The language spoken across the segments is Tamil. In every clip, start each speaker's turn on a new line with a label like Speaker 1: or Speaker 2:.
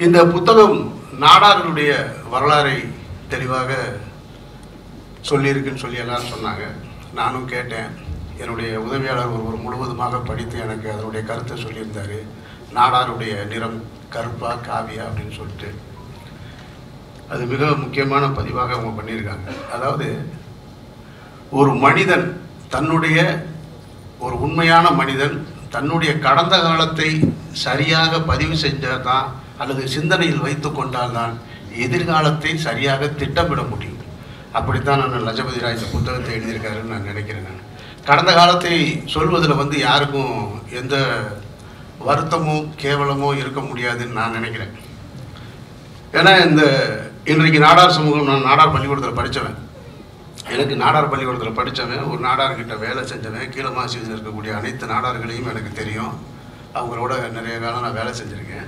Speaker 1: இந்த புத்தகம் நாடார்களுடைய வரலாறை தெளிவாக சொல்லியிருக்குன்னு சொல்லி எல்லாரும் சொன்னாங்க நானும் கேட்டேன் என்னுடைய உதவியாளர் ஒருவர் முழுவதுமாக படித்து எனக்கு அதனுடைய கருத்தை சொல்லியிருந்தார் நாடாருடைய நிறம் கருப்பா காவியா அப்படின்னு சொல்லிட்டு அது மிக முக்கியமான பதிவாக அவங்க பண்ணியிருக்காங்க அதாவது ஒரு மனிதன் தன்னுடைய ஒரு உண்மையான மனிதன் தன்னுடைய கடந்த காலத்தை சரியாக பதிவு செஞ்சால் தான் அல்லது சிந்தனையில் வைத்து கொண்டால்தான் எதிர்காலத்தை சரியாக திட்டமிட முடியும் அப்படித்தான் நான் லஜபதி ராய் இந்த புத்தகத்தை எழுதியிருக்காருன்னு நான் நினைக்கிறேன் நான் கடந்த காலத்தை சொல்வதில் வந்து யாருக்கும் எந்த வருத்தமோ கேவலமோ இருக்க முடியாதுன்னு நான் நினைக்கிறேன் ஏன்னா இந்த இன்றைக்கு நாடார் சமூகம் நான் நாடார் பள்ளிக்கூடத்தில் படித்தவன் எனக்கு நாடார் பள்ளிக்கூடத்தில் படித்தவன் ஒரு நாடார்கிட்ட வேலை செஞ்சவன் கீழமாசியில் இருக்கக்கூடிய அனைத்து நாடார்களையும் எனக்கு தெரியும் அவங்களோட நிறைய காலம் நான் வேலை செஞ்சுருக்கேன்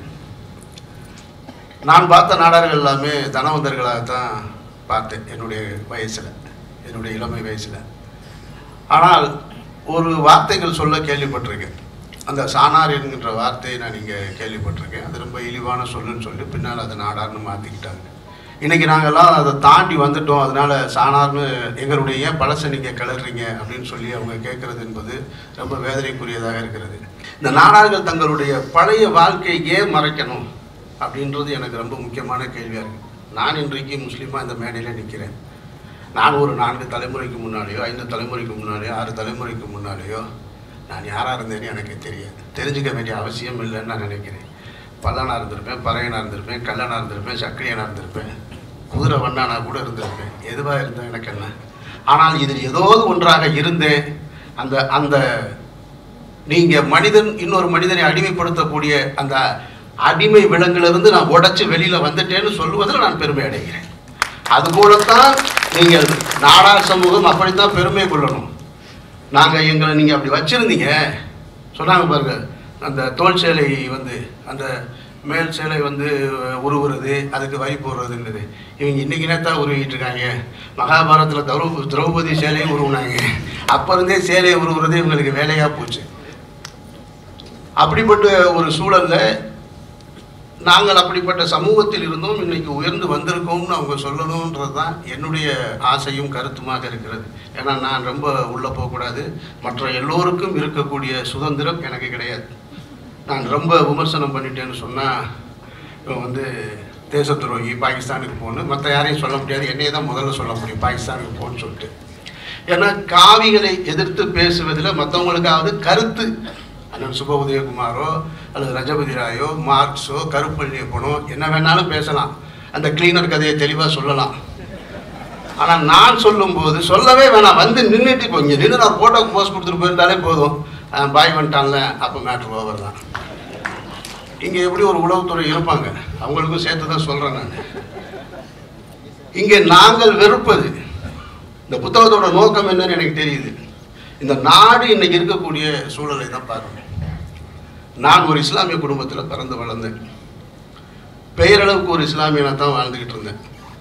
Speaker 1: நான் பார்த்த நாடார்கள் எல்லாமே தனவந்தர்களாகத்தான் பார்த்தேன் என்னுடைய வயசில் என்னுடைய இளமை வயசில் ஆனால் ஒரு வார்த்தைகள் சொல்ல கேள்விப்பட்டிருக்கேன் அந்த சாணார் என்கின்ற வார்த்தையை நான் இங்கே கேள்விப்பட்டிருக்கேன் அது ரொம்ப இழிவான சொல்லுன்னு சொல்லி பின்னால் அதை நாடார்னு மாற்றிக்கிட்டாங்க இன்றைக்கி நாங்கள்லாம் அதை தாண்டி வந்துட்டோம் அதனால் சாணார்னு எங்களுடைய ஏன் பழசை நீங்கள் கிளறீங்க அப்படின்னு சொல்லி அவங்க கேட்குறது என்பது ரொம்ப வேதனைக்குரியதாக இருக்கிறது இந்த நாடார்கள் தங்களுடைய பழைய வாழ்க்கையை ஏன் மறைக்கணும் அப்படின்றது எனக்கு ரொம்ப முக்கியமான கேள்வியாக இருக்குது நான் இன்றைக்கு முஸ்லீமாக இந்த மேடையில் நிற்கிறேன் நான் ஒரு நான்கு தலைமுறைக்கு முன்னாலேயோ ஐந்து தலைமுறைக்கு முன்னாலேயோ ஆறு தலைமுறைக்கு முன்னாலேயோ நான் யாராக இருந்தேன்னு எனக்கு தெரியாது தெரிஞ்சுக்க வேண்டிய அவசியம் இல்லைன்னு நான் நினைக்கிறேன் பல்லனாக இருந்திருப்பேன் பறையனாக இருந்திருப்பேன் கல்லனாக இருந்திருப்பேன் சக்கிலியனாக இருந்திருப்பேன் குதிரை வண்ணானா கூட இருந்திருப்பேன் எதுவாக இருந்தேன் எனக்கு என்ன ஆனால் இதில் ஏதாவது ஒன்றாக இருந்தேன் அந்த அந்த நீங்கள் மனிதன் இன்னொரு மனிதனை அடிமைப்படுத்தக்கூடிய அந்த அடிமை விலங்கிலிருந்து நான் உடைச்சு வெளியில் வந்துட்டேன்னு சொல்லுவதில் நான் பெருமை அடைகிறேன் அதுபோலத்தான் நீங்கள் நாடார் சமூகம் அப்படித்தான் பெருமை கொள்ளணும் நாங்கள் எங்களை நீங்கள் அப்படி வச்சுருந்தீங்க சொன்னாங்க பாருங்க அந்த தோல் சேலை வந்து அந்த மேல் சேலை வந்து உருவுறது அதுக்கு வரி போடுறதுன்றது இவங்க இன்னைக்கு நேத்தான் உருவிட்டு இருக்காங்க மகாபாரதத்தில் திரௌ திரௌபதி சேலையும் உருவினாங்க அப்போ இருந்தே சேலையை உருவுறது இவங்களுக்கு வேலையாக போச்சு அப்படிப்பட்ட ஒரு சூழல்ல நாங்கள் அப்படிப்பட்ட சமூகத்தில் இருந்தோம் இன்னைக்கு உயர்ந்து வந்திருக்கோம்னு அவங்க சொல்லணுன்றது தான் என்னுடைய ஆசையும் கருத்துமாக இருக்கிறது ஏன்னா நான் ரொம்ப உள்ளே போகக்கூடாது மற்ற எல்லோருக்கும் இருக்கக்கூடிய சுதந்திரம் எனக்கு கிடையாது நான் ரொம்ப விமர்சனம் பண்ணிட்டேன்னு சொன்னால் இவன் வந்து தேச துரோகி பாகிஸ்தானுக்கு போகணும் மற்ற யாரையும் சொல்ல முடியாது என்னையே தான் முதல்ல சொல்ல முடியும் பாகிஸ்தானுக்கு போகணும்னு சொல்லிட்டு ஏன்னா காவிகளை எதிர்த்து பேசுவதில் மற்றவங்களுக்காவது கருத்து அண்ணன் சுப உதயகுமாரோ அல்லது ரஜபதி ராயோ மார்க்ஸோ கருப்பள்ளியப்பனோ என்ன வேணாலும் பேசலாம் அந்த கிளீனர் கதையை தெளிவாக சொல்லலாம் ஆனால் நான் சொல்லும்போது சொல்லவே வேணாம் வந்து நின்றுட்டு இப்போ இங்கே நின்று நான் ஃபோட்டோக்கு போஸ்ட் கொடுத்துட்டு போயிருந்தாலே போதும் அஹ் பாய் வந்துட்டான்ல அப்போ மேட்ரு ஓவர் தான் இங்கே எப்படி ஒரு உளவுத்துறை இருப்பாங்க அவங்களுக்கும் சேர்த்து தான் சொல்கிறேன் நான் இங்கே நாங்கள் வெறுப்பது இந்த புத்தகத்தோட நோக்கம் என்னன்னு எனக்கு தெரியுது இந்த நாடு இன்னைக்கு இருக்கக்கூடிய சூழலை தான் பார்க்கணும் நான் ஒரு இஸ்லாமிய குடும்பத்தில் பிறந்து வளர்ந்தேன் பெயரளவுக்கு ஒரு இஸ்லாமியனாக தான் வாழ்ந்துக்கிட்டு இருந்தேன்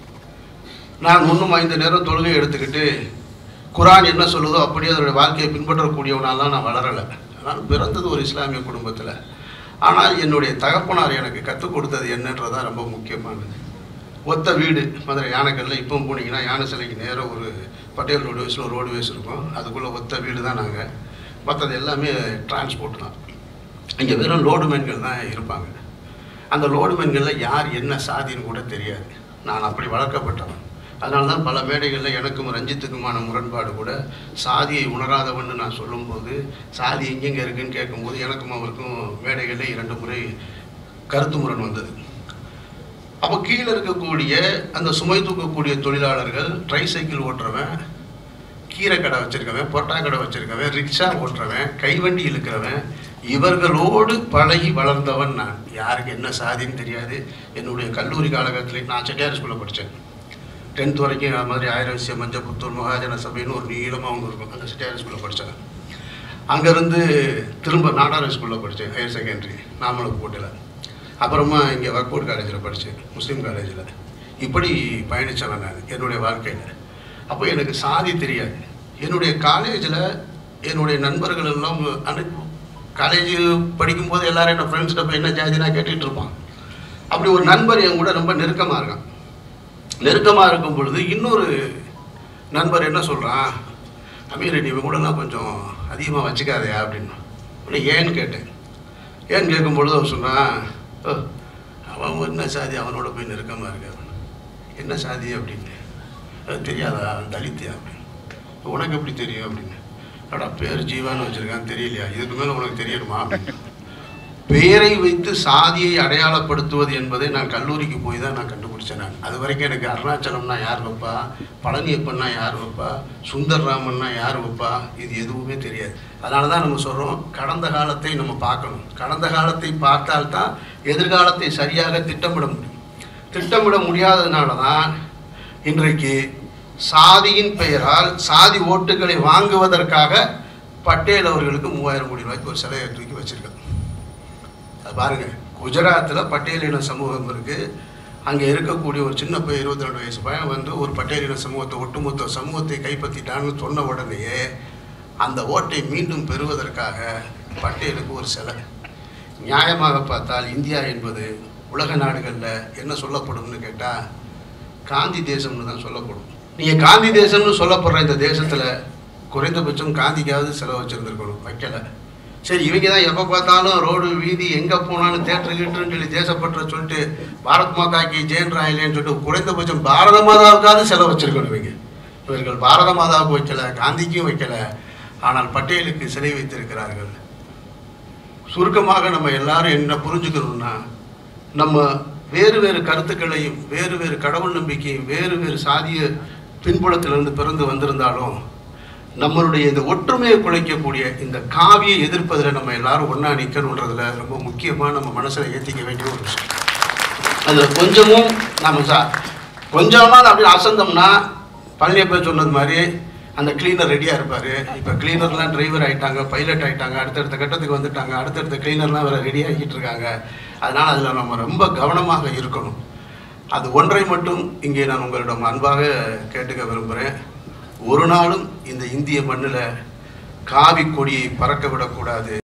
Speaker 1: நான் முன்னும் ஐந்து நேரம் தொழுகை எடுத்துக்கிட்டு குரான் என்ன சொல்லுதோ அப்படியே அதனுடைய வாழ்க்கையை பின்பற்றக்கூடியவனாலாம் நான் வளரலை நான் பிறந்தது ஒரு இஸ்லாமிய குடும்பத்தில் ஆனால் என்னுடைய தகப்பனார் எனக்கு கற்றுக் கொடுத்தது என்னன்றதான் ரொம்ப முக்கியமானது ஒத்த வீடு மதுரை யானைக்கல்ல இப்போ போனீங்கன்னா யானை சிலைக்கு நேராக ஒரு பட்டேல் ரோடுவேஸில் ஒரு ரோடுவேஸ் இருக்கும் அதுக்குள்ளே ஒத்த வீடு தான் நாங்கள் மற்றது எல்லாமே டிரான்ஸ்போர்ட் தான் இங்கே வெறும் லோடுமேன்கள் தான் இருப்பாங்க அந்த லோடுமேன்களில் யார் என்ன சாதின்னு கூட தெரியாது நான் அப்படி வளர்க்கப்பட்டவன் அதனால தான் பல மேடைகளில் எனக்கும் ரஞ்சித்துக்குமான முரண்பாடு கூட சாதியை உணராதவன்னு நான் சொல்லும்போது சாதி எங்கெங்கே இருக்குன்னு கேட்கும்போது எனக்கும் அவருக்கும் மேடைகளில் இரண்டு முறை கருத்து முரண் வந்தது அப்போ கீழே இருக்கக்கூடிய அந்த சுமை தூக்கக்கூடிய தொழிலாளர்கள் ட்ரை சைக்கிள் ஓட்டுறவன் கீரை கடை வச்சிருக்கவன் பொட்டா கடை வச்சிருக்கவன் ரிக்ஷா ஓட்டுறவன் கைவண்டி இழுக்கிறவன் இவர்களோடு பழகி வளர்ந்தவன் நான் யாருக்கு என்ன சாதின்னு தெரியாது என்னுடைய கல்லூரி காலகட்டத்தில் நான் செட்டியார் ஸ்கூலில் படித்தேன் டென்த் வரைக்கும் அது மாதிரி ஆயிரம் விஷயம் மஞ்சப்புத்தூர் மகாஜன சபைன்னு ஒரு நீளமாக ஒன்று இருக்கும் அந்த செட்டியார் ஸ்கூலில் படித்தேன் அங்கேருந்து திரும்ப நாடார் ஸ்கூலில் படித்தேன் ஹையர் செகண்டரி நாமளுக்கு போட்டில் அப்புறமா இங்கே வர்க்போர்ட் காலேஜில் படித்தேன் முஸ்லீம் காலேஜில் இப்படி பயணித்தவன் நான் என்னுடைய வாழ்க்கையில் அப்போ எனக்கு சாதி தெரியாது என்னுடைய காலேஜில் என்னுடைய நண்பர்கள் எல்லாம் அனை காலேஜ் படிக்கும்போது எல்லாரும் என்ன ஃப்ரெண்ட்ஸ்கிட்ட போய் என்ன ஜாதினா கேட்டுட்டு இருப்பான் அப்படி ஒரு நண்பர் என் கூட ரொம்ப நெருக்கமாக இருக்கான் நெருக்கமாக இருக்கும் பொழுது இன்னொரு நண்பர் என்ன சொல்கிறான் அமீர் நீ இவன் கூடலாம் கொஞ்சம் அதிகமாக வச்சுக்காதயா அப்படின்னு உடனே ஏன்னு கேட்டேன் ஏன்னு கேட்கும் பொழுது அவன் சொன்னான் "ஓ, அவன் என்ன சாதி அவனோட போய் நெருக்கமாக இருக்க என்ன சாதி அப்படின்னு "அது தெரியாதா அவன் தலித்தியா அப்படின்னு உனக்கு எப்படி தெரியும் அப்படின்னு அடா பேர் ஜீவான்னு வச்சுருக்கான்னு தெரியலையா இதுக்கு மேலே உனக்கு தெரியணுமா அப்படின்னு பெயரை வைத்து சாதியை அடையாளப்படுத்துவது என்பதை நான் கல்லூரிக்கு போய் தான் நான் கண்டுபிடிச்சேன் நான் அது வரைக்கும் எனக்கு அருணாச்சலம்னா யார் வைப்பா பழனியப்பன்னா யார் வைப்பா சுந்தர்ராமன்னா யார் வைப்பா இது எதுவுமே தெரியாது அதனால தான் நம்ம சொல்கிறோம் கடந்த காலத்தை நம்ம பார்க்கணும் கடந்த காலத்தை பார்த்தால்தான் எதிர்காலத்தை சரியாக திட்டமிட முடியும் திட்டமிட முடியாததுனால தான் இன்றைக்கு சாதியின் பெயரால் சாதி ஓட்டுகளை வாங்குவதற்காக பட்டேல் அவர்களுக்கு மூவாயிரம் கோடி ரூபாய்க்கு ஒரு சிலையை தூக்கி வச்சிருக்காங்க அது பாருங்க குஜராத்தில் பட்டேலின சமூகம் இருக்கு அங்கே இருக்கக்கூடிய ஒரு சின்ன பையன் இருபத்தி ரெண்டு வயசு பையன் வந்து ஒரு பட்டேலின சமூகத்தை ஒட்டுமொத்த சமூகத்தை கைப்பற்றிட்டான்னு சொன்ன உடனேயே அந்த ஓட்டை மீண்டும் பெறுவதற்காக பட்டேலுக்கு ஒரு சிலை நியாயமாக பார்த்தால் இந்தியா என்பது உலக நாடுகளில் என்ன சொல்லப்படும்னு கேட்டால் காந்தி தேசம்னு தான் சொல்லப்படும் நீங்கள் காந்தி தேசம்னு சொல்லப்படுற இந்த தேசத்தில் குறைந்தபட்சம் காந்திக்காவது செலவு வச்சுருந்துருக்கணும் வைக்கலை சரி இவங்க தான் எப்போ பார்த்தாலும் ரோடு வீதி எங்கே போனாலும் தேட்டர் கீட்டுன்னு சொல்லி தேசப்பற்ற சொல்லிட்டு பாரத் மாதாக்கு ஜெயன் ராயலேன்னு சொல்லிட்டு குறைந்தபட்சம் பாரத மாதாவுக்காவது செலவு வச்சிருக்கணும் இவங்க இவர்கள் பாரத மாதாவுக்கு வைக்கல காந்திக்கும் வைக்கல ஆனால் பட்டேலுக்கு சிலை வைத்திருக்கிறார்கள் சுருக்கமாக நம்ம எல்லாரும் என்ன புரிஞ்சுக்கணும்னா நம்ம வேறு வேறு கருத்துக்களையும் வேறு வேறு கடவுள் நம்பிக்கையும் வேறு வேறு சாதிய பின்புலத்திலிருந்து பிறந்து வந்திருந்தாலும் நம்மளுடைய இந்த ஒற்றுமையை குலைக்கக்கூடிய இந்த காவியை எதிர்ப்பதில் நம்ம எல்லாரும் ஒன்றா நிற்கணுன்றதுல ரொம்ப முக்கியமாக நம்ம மனசில் ஏற்றிக்க வேண்டிய ஒரு விஷயம் அதில் கொஞ்சமும் நம்ம சா கொஞ்சமாக அப்படி அசந்தோம்னா பழனியப்ப சொன்னது மாதிரி அந்த கிளீனர் ரெடியாக இருப்பார் இப்போ கிளீனர்லாம் டிரைவர் ஆகிட்டாங்க பைலட் ஆகிட்டாங்க அடுத்தடுத்த கட்டத்துக்கு வந்துட்டாங்க அடுத்தடுத்த கிளீனர்லாம் வேறு ரெடி ஆகிட்டு இருக்காங்க அதனால் அதில் நம்ம ரொம்ப கவனமாக இருக்கணும் அது ஒன்றை மட்டும் இங்கே நான் உங்களிடம் அன்பாக கேட்டுக்க விரும்புகிறேன் ஒரு நாளும் இந்த இந்திய மண்ணில் காவி கொடியை பறக்க விடக்கூடாது